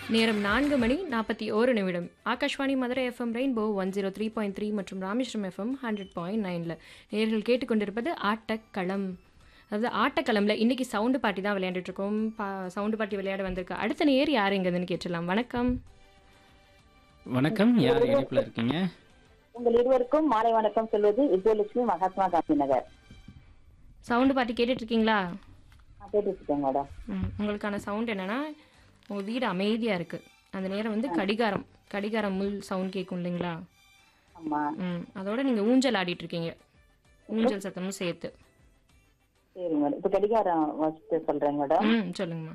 நேரம் நான்கு மணி நாற்பத்தி ஓரு நிமிடம் Akashvani Madurai FM Rainbow one zero three point three மற்றும் ராமேஸ்வரம் எஃப்எம் ஹண்ட்ரட் பாயிண்ட் நைனில் நேர்கள் கேட்டுக்கொண்டிருப்பது ஆட்டக்களம் அதாவது ஆட்டக்களம்ல இன்னைக்கு சவுண்டு பாட்டி தான் விளையாண்டுட்டு இருக்கோம் பா சவுண்டு பாட்டி விளையாட வந்திருக்கு அடுத்த நேர் யார் எங்கன்னு கேட்டுடலாம் வணக்கம் வணக்கம் யார் இணைப்புல இருக்கீங்க உங்கள் இருவருக்கும் மாலை வணக்கம் சொல்வது விஜயலட்சுமி மகாத்மா காந்தி நகர் சவுண்டு பாட்டி கேட்டுட்டு இருக்கீங்களா நான் கேட்டுட்டு இருக்கேன் மேடம் ம், உங்களுக்கான சவுண்ட் என்னன்னா உங்கள் வீடு அமைதியாக இருக்குது அந்த நேரம் வந்து கடிகாரம் கடிகாரம் முள் சவுண்ட் கேட்கும் இல்லைங்களா ஆமா ம் அதோட நீங்கள் ஊஞ்சல் ஆடிட்டு இருக்கீங்க ஊஞ்சல் சத்தமும் சேர்த்து சரி மேடம் இப்ப கடிகாரம் வச்சுட்டு சொல்றேன் மேடம் ம் சொல்லுங்கம்மா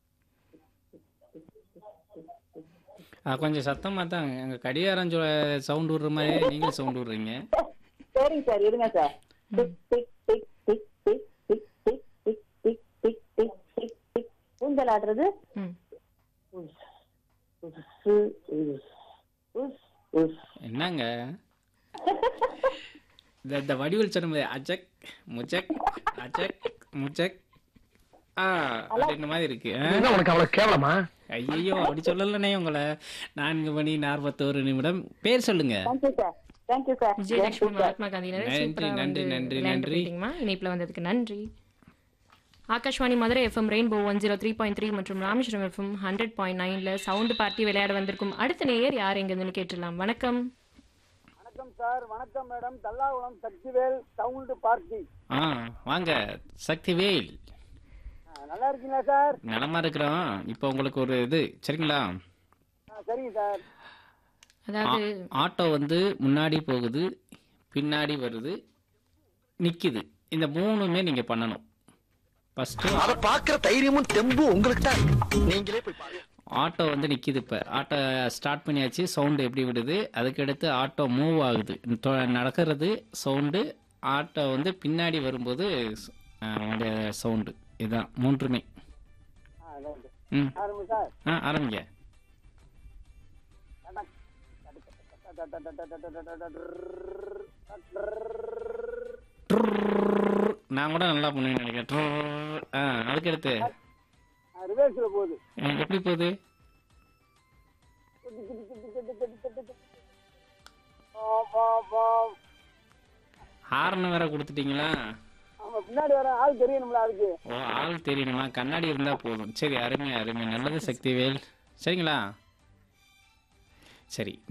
ஆ, கொஞ்சம் சத்தமா தான் அங்க கடிகாரம் சவுண்ட் விடுற மாதிரி நீங்களும் சவுண்ட் விடுறீங்க சரிங்க சார் இருங்க sir tick tick tick tick tick tick tick tick tick tick tick tick tick ஊஞ்சல் ஆடுறது ம் உஸ் உஸ் உஸ் உஸ் உஸ் என்னங்க இந்த இந்த வடிவல் சொன்ன அஜக் முஜக் அஜக் முஜக் ஆ அப்படின்ற மாதிரி இருக்கு ஆ? என்ன உனக்கு அவ்வளவு கேவலமா ஐயையோ அப்படி சொல்லலனே உங்களை நான்கு மணி நாற்பத்தோரு நிமிடம் பேர் சொல்லுங்க thank you sir thank you sir Vijayalakshmi Mahatma Gandhi Nagar நன்றி, சூப்பரா நன்றி, வந்து நன்றி, விளையாண்டு நன்றி. போயிட்டீங்கம்மா இணைப்பில் வந்ததுக்கு நன்றி Akashvani Madurai FM Rainbow one zero three point three மற்றும் ராமேஸ்வரம் எஃப்எம் ஹண்ட்ரட் பாயிண்ட் நைனில் சவுண்டு பார்ட்டி விளையாட வந்திருக்கும் அடுத்த நேயர் யார் எங்கன்னு கேட்டுடலாம் வணக்கம் வணக்கம் சார் வணக்கம் madam Thallakulam Sakthivel sound party ஆ வாங்க சக்திவேல் ஆ, நல்லா இருக்கீங்களா சார் நலமா இருக்கிறோம் இப்போ உங்களுக்கு ஒரு இது சரிங்களா ஆ, சரிங்க சார் அதாவது ஆட்டோ வந்து முன்னாடி போகுது பின்னாடி வருது நிக்குது இந்த மூணுமே நீங்க பண்ணணும் ஃபர்ஸ்ட் அத பாக்குற தைரியமும் தெம்பும் உங்களுக்கு தான் நீங்களே போய் பாருங்க ஆட்டோ வந்து நிக்குது இப்ப ஆட்டோ ஸ்டார்ட் பண்ணியாச்சு சவுண்டு எப்படி விடுது அதுக்கடுத்து ஆட்டோ மூவ் ஆகுது தொ- நடக்கிறது சவுண்டு ஆட்டோ வந்து பின்னாடி வரும்போது சவுண்டு இதுதான் மூன்றுமே ஆ ரைட்டு ம் ஆரம்பி சார் ஆ ஆரம்பிங்க ட்ருர்ர். நான் கூட நல்லா பண்ணுவேன்னு நினைக்கிறேன் ட்ருர்ர். ஆ அதுக்கடுத்து ரிவர்ஸில் போகுது ஆ, எப்படி போகுது ஹார்ன் வேற கொடுத்துட்டீங்களா ஆமா பின்னாடி வர ஆள் தெரியணும்ல அதுக்கு ஓ ஆள் தெரியணுமா கண்ணாடி இருந்தா போதும் சரி அருமை அருமை நல்லது சக்திவேல் சரிங்களா சரி